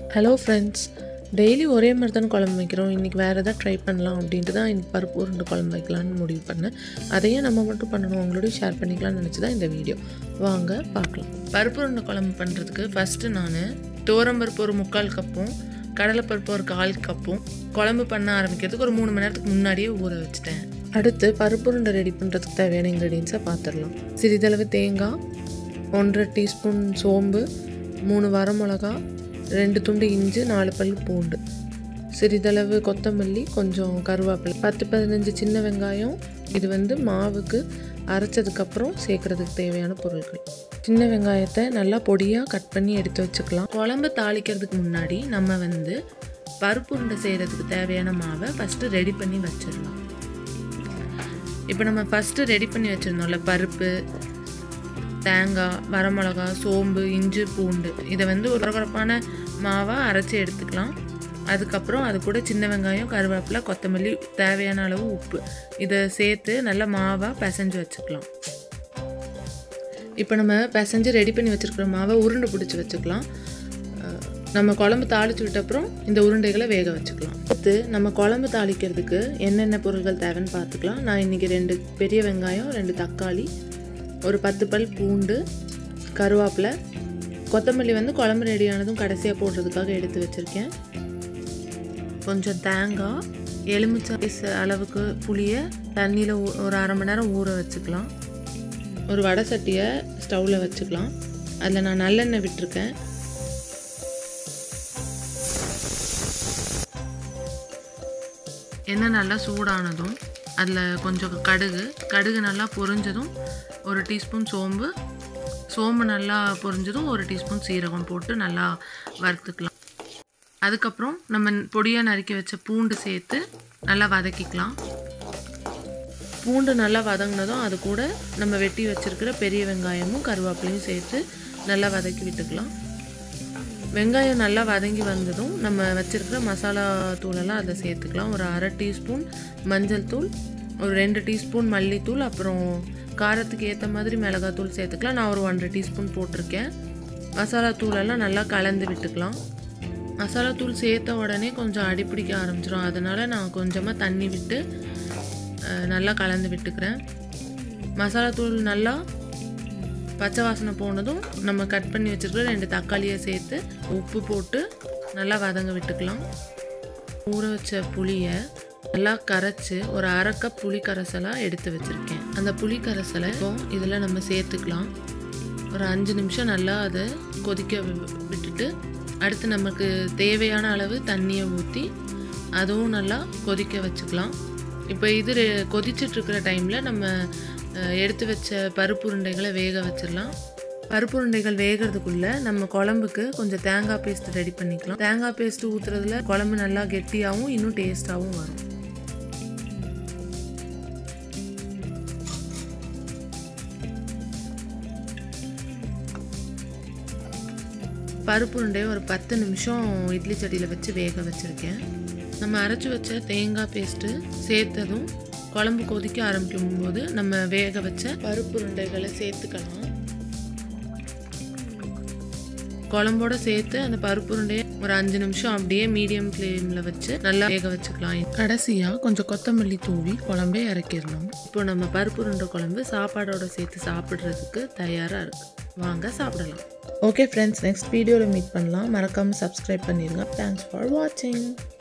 hello friends daily ஒரே மாதிரி தானே குழம்பு வைக்கிறோம் இன்றைக்கி வேறு எதாவது ட்ரை பண்ணலாம் அப்படின்ட்டு தான் இந்த பருப்பு உருண்டை குழம்பு வைக்கலான்னு முடிவு பண்ணேன் அதையே நம்ம மட்டும் பண்ணணும் உங்களோடய ஷேர் பண்ணிக்கலாம்னு நினச்சி தான் இந்த வீடியோ வாங்க பார்க்கலாம் பருப்பு உருண்டை குழம்பு பண்ணுறதுக்கு ஃபஸ்ட்டு நான் துவரம்பருப்பு ஒரு முக்கால் கப்பும் கடலைப்பருப்பு ஒரு கால் கப்பும் குழம்பு பண்ண ஆரம்பிக்கிறதுக்கு ஒரு மூணு மணி நேரத்துக்கு முன்னாடியே ஊற வச்சுட்டேன் அடுத்து பருப்பு உருண்டை ரெடி பண்ணுறதுக்கு தேவையான இன்க்ரீடியன்ஸை பார்த்துடலாம் சிறிதளவு தேங்காய் ஒன்றரை டீஸ்பூன் சோம்பு மூணு வரமிளகா ரெண்டு துண்டு இஞ்சி நாலு பல் பூண்டு சிறிதளவு கொத்தமல்லி கொஞ்சம் கருவேப்பிலை பத்து பதினஞ்சு சின்ன வெங்காயம் இது வந்து மாவுக்கு அரைச்சதுக்கப்புறம் சேர்க்குறதுக்கு தேவையான பொருட்கள் சின்ன வெங்காயத்தை நல்லா பொடியாக கட் பண்ணி எடுத்து வச்சுக்கலாம் குழம்பு தாளிக்கிறதுக்கு முன்னாடி நம்ம வந்து பருப்பு உருண்டை செய்கிறதுக்கு தேவையான மாவை ஃபஸ்ட்டு ரெடி பண்ணி வச்சிடலாம் இப்போ நம்ம ஃபஸ்ட்டு ரெடி பண்ணி வச்சுருந்தோம்ல பருப்பு தேங்காய் வரமிளகா சோம்பு இஞ்சி பூண்டு இதை வந்து ஒரு குறப்பான மாவாக அரைச்சி எடுத்துக்கலாம் அதுக்கப்புறம் அது கூட சின்ன வெங்காயம் கருவேப்பிலை கொத்தமல்லி தேவையான அளவு உப்பு இதை சேர்த்து நல்லா மாவாக பிசைஞ்சு வச்சுக்கலாம் இப்போ நம்ம பிசைஞ்சு ரெடி பண்ணி வச்சுருக்கிற மாவை உருண்டை பிடிச்சி வச்சுக்கலாம் அஹ் நம்ம குழம்பு தாளிச்சு விட்ட அப்புறம் இந்த உருண்டைகளை வேக வச்சுக்கலாம் அடுத்து நம்ம குழம்பு தாளிக்கிறதுக்கு என்னென்ன பொருட்கள் தேவைன்னு பார்த்துக்கலாம் நான் இன்றைக்கி ரெண்டு பெரிய வெங்காயம் ரெண்டு தக்காளி ஒரு பத்து பல் பூண்டு கருவேப்பிலை கொத்தமல்லி வந்து குழம்பு ரெடியானதும் கடைசியாக போடுறதுக்காக எடுத்து வச்சுருக்கேன் கொஞ்சம் தேங்காய் எலுமிச்சை piece அளவுக்கு புளியை தண்ணியில் ஒரு அரை மணி நேரம் ஊற வச்சுக்கலாம் ஒரு வடை சட்டியை ஸ்டவ்வில் வச்சுக்கலாம் அதில் நான் நல்லெண்ணெய் விட்டுருக்கேன் எண்ணெய் நல்லா சூடானதும் அதில் கொஞ்சம் கடுகு கடுகு நல்லா பொரிஞ்சதும் ஒரு டீஸ்பூன் சோம்பு சோம்பு நல்லா பொரிஞ்சதும் ஒரு டீஸ்பூன் சீரகம் போட்டு நல்லா வறுத்துக்கலாம் அதுக்கப்புறம் நம்ம பொடியாக நறுக்கி வச்ச பூண்டு சேர்த்து நல்லா வதக்கிக்கலாம் பூண்டு நல்லா வதங்கினதும் அது கூட நம்ம வெட்டி வச்சிருக்கிற பெரிய வெங்காயமும் கருவேப்பிலையும் சேர்த்து நல்லா வதக்கி விட்டுக்கலாம் வெங்காயம் நல்லா வதங்கி வந்ததும் நம்ம வச்சிருக்கிற மசாலா தூளெல்லாம் அதை சேர்த்துக்கலாம் ஒரு அரை டீஸ்பூன் மஞ்சள் தூள் ஒரு ரெண்டு டீஸ்பூன் மல்லித்தூள் அப்புறம் காரத்துக்கு ஏற்ற மாதிரி மிளகாத்தூள் சேர்த்துக்கலாம் நான் ஒரு ஒன்றரை டீஸ்பூன் போட்டிருக்கேன் மசாலா தூளெல்லாம் நல்லா கலந்து விட்டுக்கலாம் மசாலா தூள் சேர்த்த உடனே கொஞ்சம் அடிப்பிடிக்க ஆரம்பிச்சிடும் அதனால் நான் கொஞ்சமாக தண்ணி விட்டு அஹ், நல்லா கலந்து விட்டுக்கிறேன் மசாலா தூள் நல்லா பச்சை வாசனை போனதும் நம்ம கட் பண்ணி வச்சுருக்கிற ரெண்டு தக்காளியை சேர்த்து உப்பு போட்டு நல்லா வதங்க விட்டுக்கலாம் ஊற வச்ச புளியை நல்லா கரைச்சி ஒரு அரை கப் புளி கரைசலாக எடுத்து வச்சுருக்கேன் அந்த புளி கரைசலை இப்போ இதில் நம்ம சேர்த்துக்கலாம் ஒரு அஞ்சு நிமிஷம் நல்லா அதை கொதிக்க வி- விட்டுட்டு அடுத்து நமக்கு தேவையான அளவு தண்ணியை ஊற்றி அதுவும் நல்லா கொதிக்க வச்சுக்கலாம் இப்போ இது ரெ- கொதிச்சிட்டு இருக்கிற டைமில் நம்ம அஹ், எடுத்து வச்ச பருப்பு உருண்டைகளை வேக வச்சிடலாம் பருப்பு உருண்டைகள் வேகிறதுக்குள்ளே நம்ம குழம்புக்கு கொஞ்சம் தேங்காய் பேஸ்ட் ரெடி பண்ணிக்கலாம் தேங்காய் பேஸ்ட் ஊற்றுறதுல குழம்பு நல்லா கெட்டியாகவும் இன்னும் டேஸ்ட்டாகவும் வரும் பருப்பு உருண்டையை ஒரு பத்து நிமிஷம் இட்லி சட்டியில் வச்சு வேக வச்சுருக்கேன் நம்ம அரைச்சி வச்ச தேங்காய் பேஸ்ட்டு சேர்த்ததும் குழம்பு கொதிக்க ஆரம்பிக்கும் போது நம்ம வேக வச்ச பருப்பு உருண்டைகளை சேர்த்துக்கலாம் குழம்போட சேர்த்து அந்த பருப்பு உருண்டையை ஒரு அஞ்சு நிமிஷம் அப்படியே மீடியம் ஃப்ளேமில் வச்சு நல்லா வேக வச்சுக்கலாம் கடைசியாக கொஞ்சம் கொத்தமல்லி தூவி குழம்பே இறக்கிடணும் இப்போ நம்ம பருப்பு உருண்டை குழம்பு சாப்பாடோட சேர்த்து சாப்பிட்றதுக்கு தயாராக இருக்குது வாங்க சாப்பிடலாம் ஓகே ஃப்ரெண்ட்ஸ் நெக்ஸ்ட் வீடியோவில் மீட் பண்ணலாம் மறக்காமல் சப்ஸ்கிரைப் பண்ணிடுங்க தேங்க்ஸ் ஃபார் வாட்சிங்